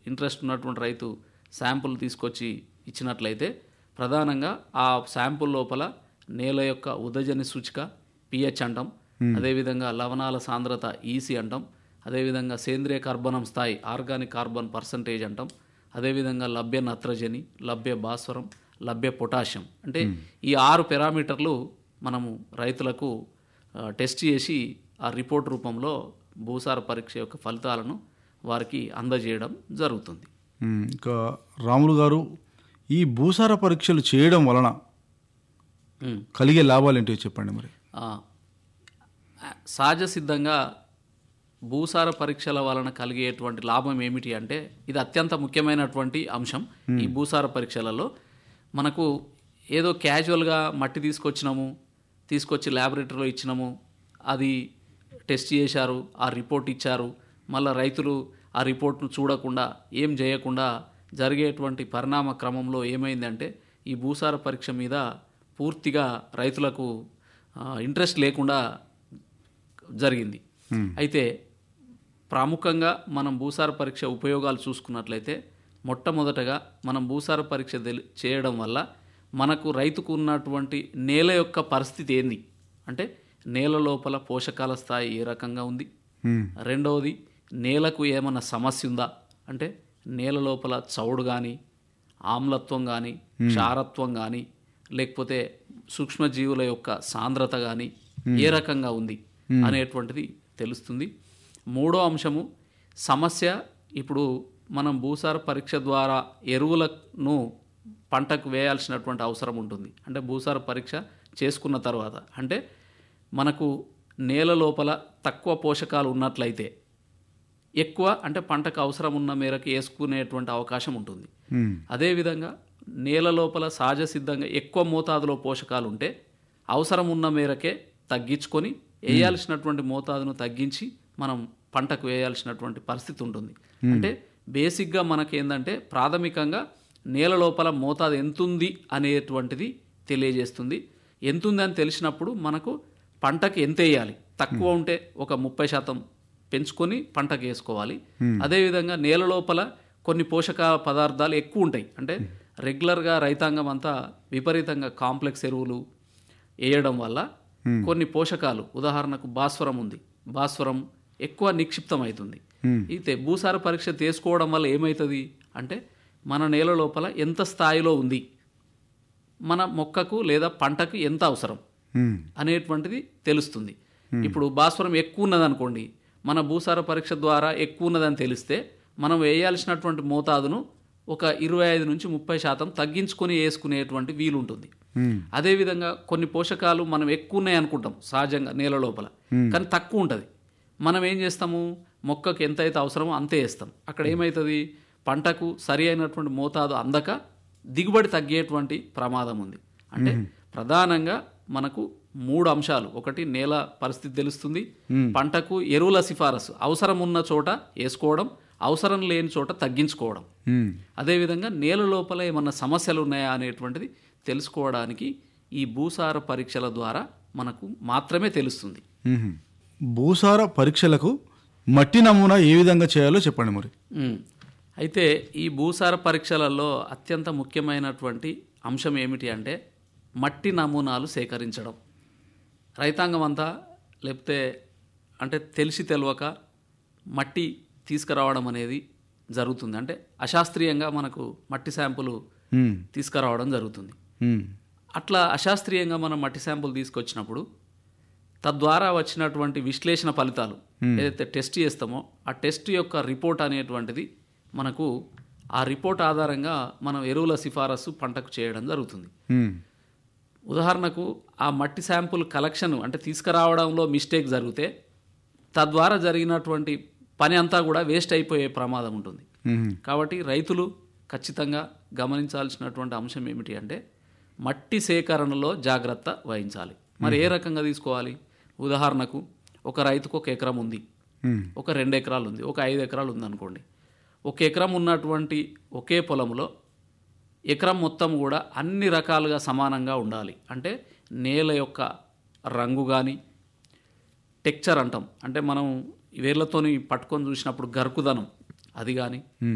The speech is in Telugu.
ఇంట్రెస్ట్ ఉన్నటువంటి రైతు శాంపుల్ తీసుకొచ్చి ఇచ్చినట్లయితే ప్రధానంగా ఆ శాంపుల్ లోపల నేల యొక్క ఉదజని సూచిక పిహెచ్ అంటాం అదేవిధంగా లవణాల సాంద్రత ఈసీ అంటాం అదేవిధంగా సేంద్రియ కార్బనం స్థాయి ఆర్గానిక్ కార్బన్ పర్సంటేజ్ అంటాం అదేవిధంగా లభ్య నత్రజని లభ్య భాస్వరం లభ్య పొటాషియం అంటే ఈ ఆరు పారామీటర్లు మనము రైతులకు ఆ, టెస్ట్ చేసి ఆ రిపోర్ట్ రూపంలో భూసార పరీక్ష యొక్క ఫలితాలను వారికి అందజేయడం జరుగుతుంది ఉమ్, ఇంకా రాములు గారు ఈ భూసార పరీక్షలు చేయడం వలన ఉమ్. కలిగే లాభాలు ఏంటో చెప్పండి మరి ఆ, సహజ సిద్ధంగా భూసార పరీక్షల వలన కలిగేటువంటి లాభం ఏమిటి అంటే ఇది అత్యంత ముఖ్యమైనటువంటి అంశం ఈ భూసార పరీక్షలలో మనకు ఏదో క్యాజువల్గా మట్టి తీసుకొచ్చినాము తీసుకొచ్చి ల్యాబొరేటరీలో ఇచ్చినాము అది టెస్ట్ చేశారు ఆ రిపోర్ట్ ఇచ్చారు మళ్ళీ రైతులు ఆ రిపోర్ట్ను చూడకుండా ఏం చేయకుండా జరిగేటువంటి పరిణామ క్రమంలో ఏమైందంటే ఈ భూసార పరీక్ష మీద పూర్తిగా రైతులకు ఆ, ఇంట్రెస్ట్ లేకుండా జరిగింది అయితే ప్రాముఖ్యంగా మనం భూసార పరీక్ష ఉపయోగాలు చూసుకున్నట్లయితే మొట్టమొదటగా మనం భూసార పరీక్ష తెలి- చేయడం వల్ల మనకు రైతుకు ఉన్నటువంటి నేల యొక్క పరిస్థితి ఏంది అంటే నేల లోపల పోషకాల స్థాయి ఏ రకంగా ఉంది ఉమ్, రెండవది నేలకు ఏమన్నా సమస్య ఉందా అంటే నేల లోపల చౌడు కానీ ఆమ్లత్వం కానీ క్షారత్వం కానీ లేకపోతే సూక్ష్మజీవుల యొక్క సాంద్రత కానీ ఏ రకంగా ఉంది అనేటువంటిది తెలుస్తుంది మూడో అంశము సమస్య ఇప్పుడు మనం భూసార పరీక్ష ద్వారా ఎరువులను పంటకు వేయాల్సినటువంటి అవసరం ఉంటుంది అంటే భూసార పరీక్ష చేసుకున్న తర్వాత అంటే మనకు నేల లోపల తక్కువ పోషకాలు ఉన్నట్లయితే ఎక్కువ అంటే పంటకు అవసరం ఉన్న మేరకు వేసుకునేటువంటి అవకాశం ఉంటుంది ఉమ్, అదేవిధంగా నేల లోపల సహజ సిద్ధంగా ఎక్కువ మోతాదులో పోషకాలు ఉంటే అవసరం ఉన్న మేరకే తగ్గించుకొని వేయాల్సినటువంటి మోతాదును తగ్గించి మనం పంటకు వేయాల్సినటువంటి పరిస్థితి ఉంటుంది అంటే బేసిక్గా మనకేందంటే ప్రాథమికంగా నేల లోపల మోతాదు ఎంతుంది అనేటువంటిది తెలియజేస్తుంది ఎంతుంది అని తెలిసినప్పుడు మనకు పంటకి ఎంత వేయాలి తక్కువ ఉంటే ఒక ముప్పై శాతం పెంచుకొని పంటకు వేసుకోవాలి అదేవిధంగా నేల లోపల కొన్ని పోషక పదార్థాలు ఎక్కువ ఉంటాయి అంటే రెగ్యులర్గా రైతాంగం అంతా విపరీతంగా కాంప్లెక్స్ ఎరువులు వేయడం వల్ల కొన్ని పోషకాలు ఉదాహరణకు భాస్వరం ఉంది భాస్వరం ఎక్కువ నిక్షిప్తం అవుతుంది అయితే భూసార పరీక్ష చేసుకోవడం వల్ల ఏమవుతుంది అంటే మన నేల లోపల ఎంత స్థాయిలో ఉంది మన మొక్కకు లేదా పంటకు ఎంత అవసరం ఉమ్, అనేటువంటిది తెలుస్తుంది ఇప్పుడు భాస్వరం ఎక్కువ ఉన్నదనుకోండి మన భూసార పరీక్ష ద్వారా ఎక్కువ ఉన్నదని తెలిస్తే మనం వేయాల్సినటువంటి మోతాదును ఒక ఇరవై ఐదు నుంచి ముప్పై శాతం తగ్గించుకొని వేసుకునేటువంటి వీలుంటుంది ఉమ్, అదేవిధంగా కొన్ని పోషకాలు మనం ఎక్కువ ఉన్నాయి అనుకుంటాం సహజంగా నేల లోపల కానీ తక్కువ ఉంటుంది మనం ఏం చేస్తాము మొక్కకు ఎంత అయితే అవసరమో అంతే వేస్తాం అక్కడ ఏమవుతుంది పంటకు సరి అయినటువంటి మోతాదు అందక దిగుబడి తగ్గేటువంటి ప్రమాదం ఉంది అంటే ప్రధానంగా మనకు మూడు అంశాలు ఒకటి నేల పరిస్థితి తెలుస్తుంది పంటకు ఎరువుల సిఫారసు అవసరం ఉన్న చోట వేసుకోవడం అవసరం లేని చోట తగ్గించుకోవడం ఉమ్, అదేవిధంగా నేల లోపల ఏమన్నా సమస్యలు ఉన్నాయా అనేటువంటిది తెలుసుకోవడానికి ఈ భూసార పరీక్షల ద్వారా మనకు మాత్రమే తెలుస్తుంది ఉమ్. భూసార పరీక్షలకు మట్టి నమూనా ఏ విధంగా చేయాలో చెప్పండి మరి ఉమ్. అయితే ఈ భూసార పరీక్షలలో అత్యంత ముఖ్యమైనటువంటి అంశం ఏమిటి అంటే మట్టి నమూనాలు సేకరించడం రైతాంగం అంతా లేకపోతే అంటే తెలిసి తెలియక మట్టి తీసుకురావడం అనేది జరుగుతుంది అంటే అశాస్త్రీయంగా మనకు మట్టి శాంపుల్ ఉమ్, తీసుకురావడం జరుగుతుంది ఉమ్, అట్లా అశాస్త్రీయంగా మనం మట్టి శాంపుల్ తీసుకొచ్చినప్పుడు తద్వారా వచ్చినటువంటి విశ్లేషణ ఫలితాలు ఏదైతే టెస్ట్ చేస్తామో ఆ టెస్ట్ యొక్క రిపోర్ట్ అనేటువంటిది మనకు ఆ రిపోర్ట్ ఆధారంగా మనం ఎరువుల సిఫారసు పంటకు చేయడం జరుగుతుంది ఉమ్, ఉదాహరణకు ఆ మట్టి శాంపుల్ కలెక్షన్ అంటే తీసుకురావడంలో మిస్టేక్ జరిగితే తద్వారా జరిగినటువంటి పని అంతా కూడా వేస్ట్ అయిపోయే ప్రమాదం ఉంటుంది ఉమ్, కాబట్టి రైతులు ఖచ్చితంగా గమనించాల్సినటువంటి అంశం ఏమిటి అంటే మట్టి సేకరణలో జాగ్రత్త వహించాలి మరి ఏ రకంగా తీసుకోవాలి ఉదాహరణకు ఒక రైతుకు ఒక ఎకరం ఉంది ఉమ్, ఒక రెండు ఎకరాలు ఉంది ఒక ఐదు ఎకరాలు ఉంది అనుకోండి ఒక ఎకరం ఉన్నటువంటి ఒకే పొలంలో ఎకరం మొత్తం కూడా అన్ని రకాలుగా సమానంగా ఉండాలి అంటే నేల యొక్క రంగు కానీ టెక్చర్ అంటాం అంటే మనం వేర్లతోని పట్టుకొని చూసినప్పుడు గరుకుదనం అది కానీ